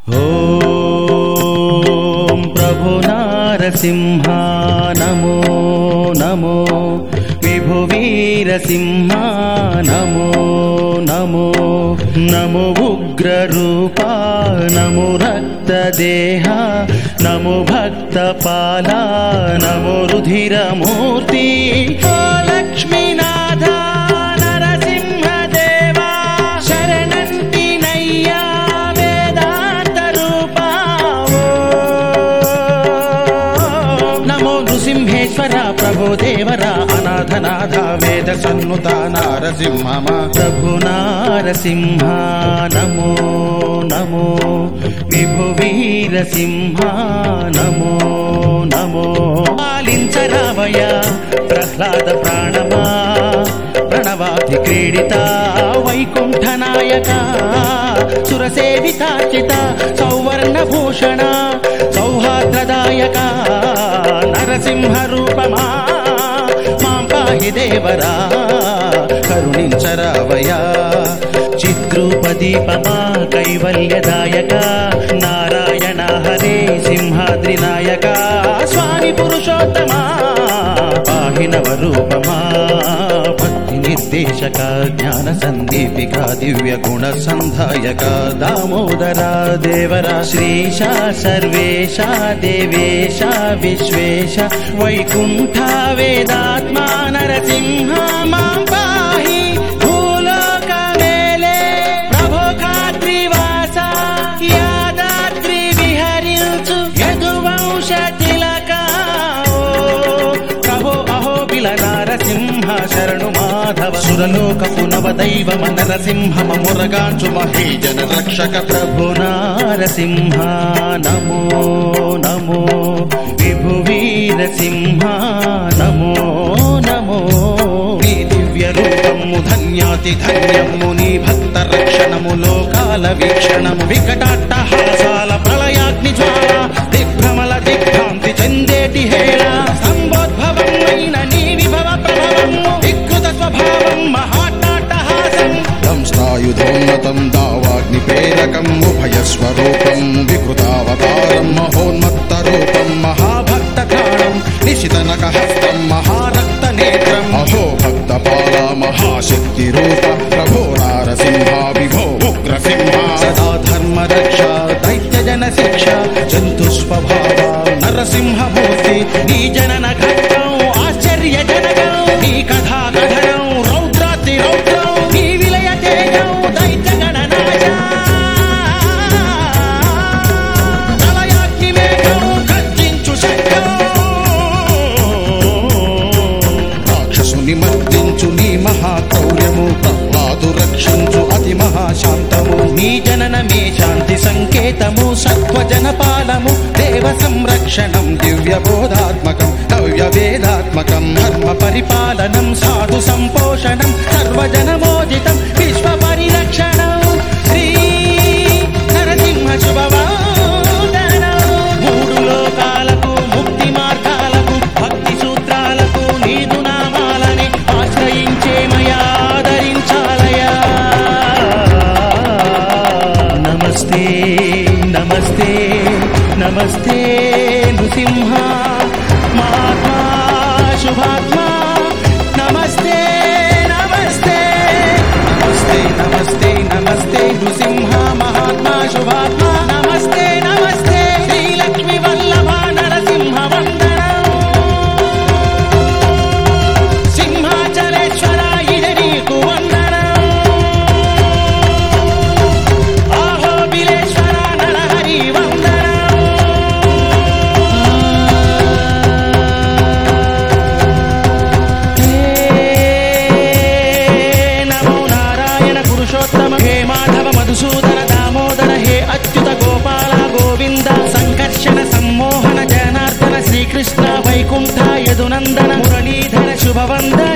ఓం ప్రభు నారసింహ నమో నమో విభు వీరసింహ నమో నమో నమో ఉగ్ర రూప నమో రక్త దేహ నమో భక్త పాల నమో రుధిరమూర్తి ఓ లక్ష్మీనాథ నరసింహదేవా శరణంటి నయ్యా వేదాంత రూపా నమో నృసింహేశ్వర ప్రభో దేవర అనాథనాథ వేద సన్నుత నారసింహమ ప్రభు నారసింహ నమో నమో విభు వీరసింహ నమో నమో పాలించరావయ ప్రహ్లాద ప్రాణమా ప్రణవాధి క్రీడిత వైకుంఠ నాయక సురసేవితార్చిత సౌవర్ణ భూషణ సౌహార్ద్రదాయక నరసింహ రూపమా మాం పాహి దేవరా కరుణించరావయా చిద్రూపదీపమా కైవల్యదాయక నారాయణ హరే సింహాద్రి నాయక స్వామి పురుషోత్తమా పాహి నవరూపమా భక్తి నిర్దేశక జ్ఞాన సందీపిక దివ్య గుణ సంధాయక దామోదర దేవర శ్రీశ సర్వేశ దేవేశ విశ్వేశ వైకుంఠ వేదాత్మా నరసింహ మాం పాహి భూలోక మేలే ప్రభో కాద్రివాస యాదాద్రి విహరించు యదువంశ తిలక ప్రభో అహోబిల నారసింహ శరణు మాధవ సురలోకపు నవ దైవమ నరసింహ మురగాంచు మహేజన రక్షక ప్రభు నారసింహ నమో నమో విభు వీరసింహ నమో నమో నీ దివ్య రూపము ధన్యాతి ధన్యము నీ భక్త రక్షణము లోకాల వీక్షణము వికటాట్టహాసాల ప్రళయాగ్ని జ్వాల దిగ్భ్రమల దిగ్భ్రాంతి చెందేటి హేళ సంబోద్భవమైన నీ విభవ ప్రభవము వికృత స్వభావం మహాట్టాట్టహాసం దంష్టాయుధోన్నతం దావాగ్నిపేరకం ఉభయస్వరూపం వికృతావతారం మహోన్మత్తరూపం మహాభక్త ఘాణం నిశితనక హస్తం మహారక్త నేత్రం అహో భక్తపాల మహాశక్తి రూప ప్రభో నారసింహ విభో ఉగ్రసింహ సదా ధర్మ రక్ష దైత్య జన శిక్ష జంతు స్వభావ నరసింహమూర్తి నీ జనన ఘట్టం ఆశ్చర్య జనకం నీ కథా కథనం రౌద్రాతి రౌద్రం నీ విలయ తేజం దైత్య గణనాయ ప్రళయాగ్ని మేఘం గర్జించు శంఖం రాక్షసుని మర్దించు నీ మహాక్రౌర్యము ప్రహ్లాదు రక్షించు అతి మహాశాంతము నీ జననమే శాంతి సంకేతము సత్వజన పాలము దేవ సంరక్షణం దివ్య బోధాత్మకం నవ్య వేదాత్మకం ధర్మ పరిపాలనం సాధు సంపోషణం సర్వజనమోదితం విశ్వ పరిరక్షణం శ్రీ నరసింహ శుభవాదనం మూడు లోకాలకు ముక్తి మార్గాలకు భక్తి సూత్రాలకు నీదు నామాలని ఆశ్రయించేమయా ఆదరించాలయా నమస్తే నమస్తే నమస్తే నృసింహ మహాత్మా శుభాత్మా నమస్తే నమస్తే నమస్తే నమస్తే నమస్తే నృసింహ మహాత్మా శుభాత్మా నమస్తే నమస్తే శ్రీలక్ష్మి వల్లభ నరసింహ వందనం సింహాచలేశ్వర ఇది నీకు వందనం ఆహో బిలేశ్వర నరహరి వందనం నమో నారాయణ పురుషోత్తమ హే మాధవ మధుసూదన దామోదర హే అచ్యుత గోపాల గోవింద సంకర్షణ సమ్మోహన జనార్దన శ్రీకృష్ణ వైకుంఠ యదునందన మురళీధర శుభవందన